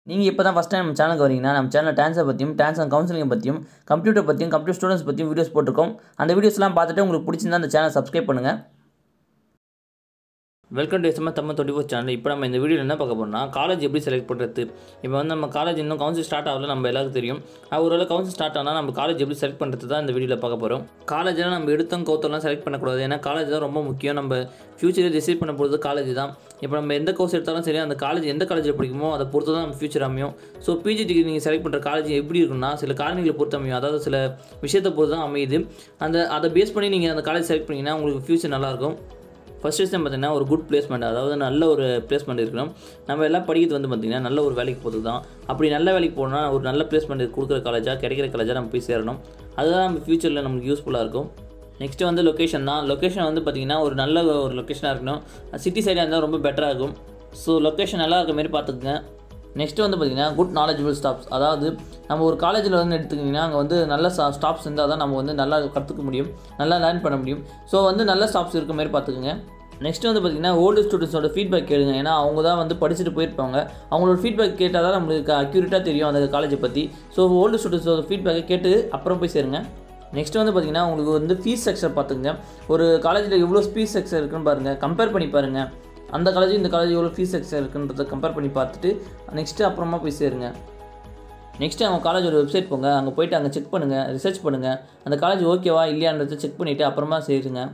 நீங்கள் இப்போ தான் ஃபஸ்ட் டைம் நம்ம சேனலுக்கு வரீங்கன்னா நம்ம சேனல் டான்ஸை பற்றியும் டான்ஸ் அண்ட் கவுன்சிலிங் பற்றியும் கம்ப்யூட்டர் பற்றியும் கம்ப்யூட்டர் ஸ்டூடெண்ட்ஸ் பற்றியும் வீடியோஸ் போட்டிருக்கோம் அந்த வீடியோஸ்லாம் பார்த்துட்டு உங்களுக்கு பிடிச்சிருந்தா அந்த சேனல் சப்ஸ்கிரைப் பண்ணுங்கள் welcome to SMS Tamil twenty four channel இப்போ நம்ம இந்த வீடியோவில் என்ன பார்க்க போறோம்னா காலேஜ் எப்படி செலக்ட் பண்ணுறது இப்போ வந்து நம்ம காலேஜ் இன்னும் கவுன்சில் ஸ்டார்ட் ஆகல நம்ம எல்லாருக்கும் தெரியும் அது ஒரு கவுன்சில் ஸ்டார்ட் ஆனால் நம்ம காலேஜ் எப்படி செலக்ட் பண்ணுறது தான் இந்த வீடியோவில் பார்க்க போகிறோம் காலேஜெலாம் நம்ம எடுத்தோம் கவுத்தெல்லாம் செலக்ட் பண்ணக்கூடாது ஏன்னா காலேஜ் தான் ரொம்ப முக்கியம் நம்ம ஃபியூச்சரை டிசைட் பண்ண போகிறது காலேஜ் தான் இப்போ நம்ம எந்த கோர்ஸ் எடுத்தாலும் சரி அந்த காலேஜ் எந்த காலேஜில் படிக்குமோ அதை பொறுத்து தான் நம்ம ஃபியூச்சர் அமையும் ஸோ பிஜி டிகிரி நீங்கள் செலக்ட் பண்ணுற காலேஜ் எப்படி இருக்குன்னா சில காரணங்களை பொறுத்து அமையும் அதாவது சில விஷயத்தை பொறுத்து தான் அமையுது அந்த அதை பேஸ் பண்ணி நீங்கள் அந்த காலேஜ் செலக்ட் பண்ணிங்கன்னா உங்களுக்கு ஃபியூச்சர் நல்லாயிருக்கும் ஃபஸ்ட் விஷயம் பார்த்தீங்கன்னா ஒரு குட் பிளேஸ்மெண்ட் அதாவது நல்ல ஒரு பிளேஸ்மெண்ட் இருக்கணும் நம்ம எல்லாம் படிக்கிறது வந்து பார்த்திங்கன்னா நல்ல ஒரு வேலைக்கு போகிறது தான் அப்படி நல்ல வேலைக்கு போனால் ஒரு நல்ல பிளேஸ்மெண்ட் கொடுக்குற காலேஜாக கிடைக்கிற காலேஜாக நம்ம போய் சேரணும் அதுதான் நம்ம ஃப்யூச்சரில் நமக்கு யூஸ்ஃபுல்லாக இருக்கும் நெக்ஸ்ட்டு வந்து லொக்கேஷன் தான் லொக்கேஷன் வந்து பார்த்திங்கன்னா ஒரு நல்ல ஒரு லொக்கேஷனாக இருக்கணும் சிட்டி சைடாக இருந்தால் ரொம்ப பெட்டராக இருக்கும் ஸோ லொக்கேஷன் நல்லா இருக்க மாரி பார்த்துக்குங்க நெக்ஸ்ட்டு வந்து பார்த்திங்கன்னா குட் நாலேஜபிள் ஸ்டாஃப்ஸ் அதாவது நம்ம ஒரு காலேஜில் வந்து எடுத்துக்கிட்டிங்கன்னா அங்கே வந்து நல்ல ஸ்டாஃப்ஸ் இருந்தால் தான் நம்ம வந்து நல்லா கற்றுக்க முடியும் நல்லா லேர்ன் பண்ண முடியும் ஸோ வந்து நல்ல ஸ்டாஃப்ஸ் இருக்க மாதிரி பார்த்துக்குங்க நெக்ஸ்ட் வந்து பார்த்திங்கன்னா ஓல்டு ஸ்டூடெண்ட்ஸோட ஃபீட்பேக் கேளுங்க ஏன்னா அவங்க தான் வந்து படிச்சுட்டு போயிருப்பாங்க அவங்களோட ஃபீட்பேக் கேட்டால் தான் நம்மளுக்கு அக்யூரேட்டாக தெரியும் அந்த காலேஜை பற்றி ஸோ ஓல்டு ஸ்டூடெண்ட்ஸோட ஃபீட்பேக்கை கேட்டு அப்புறம் போய் சேருங்க நெக்ஸ்ட் வந்து பார்த்திங்கன்னா உங்களுக்கு வந்து ஃபீஸ் ஸ்ட்ரக்சர் பார்த்துங்க ஒரு காலேஜில் எவ்வளோ ஃபீஸ் ஸ்ட்ரக்சர் இருக்குன்னு பாருங்கள் கம்பேர் பண்ணி பாருங்கள் அந்த காலேஜ் இந்த காலேஜ் எவ்வளோ ஃபீஸ் ஸ்ட்ரக்சர் இருக்குன்றதை கம்பேர் பண்ணி பார்த்துட்டு நெக்ஸ்ட்டு அப்புறமா போய் சேருங்க நெக்ஸ்ட்டு அவங்க காலேஜோட வெப்சைட் போங்க அங்கே போயிட்டு அங்கே செக் பண்ணுங்கள் ரிசர்ச் பண்ணுங்கள் அந்த காலேஜ் ஓகேவா இல்லையான்றதை செக் பண்ணிவிட்டு அப்புறமா சேருங்க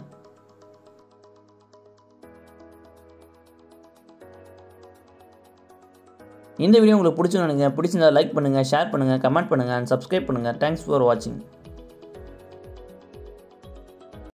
இந்த வீடியோ உங்களுக்கு பிடிச்சிருந்தீங்க பிடிச்சிருந்தா லைக் பண்ணுங்கள் ஷேர் பண்ணுங்கள் கமெண்ட் பண்ணுங்கள் அண்ட் சப்ஸ்கிரைப் பண்ணுங்கள் தேங்க்ஸ் ஃபார் வாட்சிங்